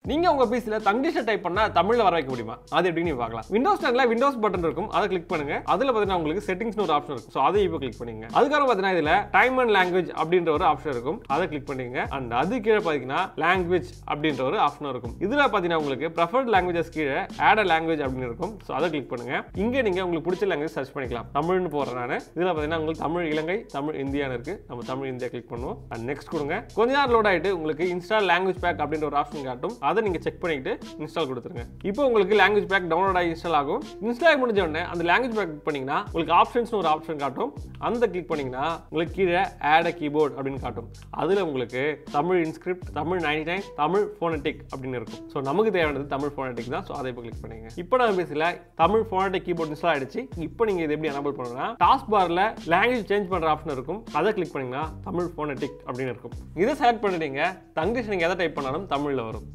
நீங்க உங்க பிசில தங்கிலீஷ்ல டைப் பண்ணா தமிழ்ல வர வைக்க முடியுமா அது எப்படின்னு நீங்க பார்க்கலாம் விண்டோஸ் டென்ல விண்டோஸ் பட்டன் இருக்கும் அதை கிளிக் பண்ணுங்க அதுல பாத்தீங்கன்னா உங்களுக்கு செட்டிங்ஸ்னு ஒரு ஆப்ஷன் இருக்கும் ஸோ அதை இப்போ கிளிக் பண்ணுங்க அதுக்கப்புறம் பாத்தீங்கன்னா இதுல டைம் அண்ட் லாங்குவேஜ் அப்படின்ற ஒரு ஆப்ஷன் இருக்கும் அதை கிளிக் பண்ணுங்க அண்ட் அது கீழே பாத்தீங்கன்னா லாங்குவேஜ் அப்படின்ற ஒரு ஆப்ஷன் இருக்கும் இதுல பாத்தீங்கன்னா உங்களுக்கு ப்ரெஃபர்ட் லாங்குவேஜஸ் கீழே ஆட் லாங்குவேஜ் அப்படின்னு இருக்கும் ஸோ அதை கிளிக் பண்ணுங்க இங்க நீங்க உங்களுக்கு பிடிச்ச லாங்குவேஜ் சர்ச் பண்ணிக்கலாம் தமிழ்னு போடுறேன் நான் இதுல பாத்தீங்கன்னா உங்களுக்கு தமிழ் இலங்கை தமிழ் இந்தியான்னு இருக்கு நம்ம தமிழ் இந்தியா கிளிக் பண்ணுவோம் அண்ட் நெக்ஸ்ட் கொடுங்க கொஞ்ச நேரம் லோட் ஆயிட்டு உங்களுக்கு இன்ஸ்டால் லாங்குவேஜ் பேக் அப்படின்ற ஒரு ஆப்ஷன் காட்டும் அதை நீங்க செக் பண்ணிட்டு இன்ஸ்டால் கொடுத்துருங்க இப்போ உங்களுக்கு லாங்குவேஜ் பேக் டவுன்லோட் ஆகி இன்ஸ்டால் ஆகும் இன்ஸ்டால் ஆகி முடிஞ்ச உடனே அந்த லாங்குவேஜ் பேக் கிளிக் பண்ணீங்கன்னா உங்களுக்கு ஆப்ஷன்ஸ் ஒரு ஆப்ஷன் காட்டும் அந்த கிளிக் பண்ணீங்கன்னா உங்களுக்கு கீழே ஆட் அ கீபோர்ட் அப்படின்னு காட்டும் அதுல உங்களுக்கு Tamil InScript Tamil ninety nine Tamil phonetic அப்படின்னு இருக்கும் ஸோ நமக்கு தேவையானது தமிழ் ஃபோனட்டிக் தான் ஸோ அதை இப்போ கிளிக் பண்ணுங்க இப்போ நம்ம பேசல தமிழ் ஃபோனட்டிக் கீபோர்ட் இன்ஸ்டால் ஆயிடுச்சு இப்போ நீங்க இது எப்படி எனபிள் பண்ணணும்னா டாஸ்க் பார்ல லாங்குவேஜ் சேஞ்ச் பண்ற ஆப்ஷன் இருக்கும் அதை கிளிக் பண்ணீங்கன்னா தமிழ் ஃபோனட்டிக் அப்படின்னு இருக்கும் இதை செலக்ட் பண்ணிட்டீங்க தங்கிலீஷ் நீங்க எதை டைப் பண்ணாலும் தமிழ்ல வரும்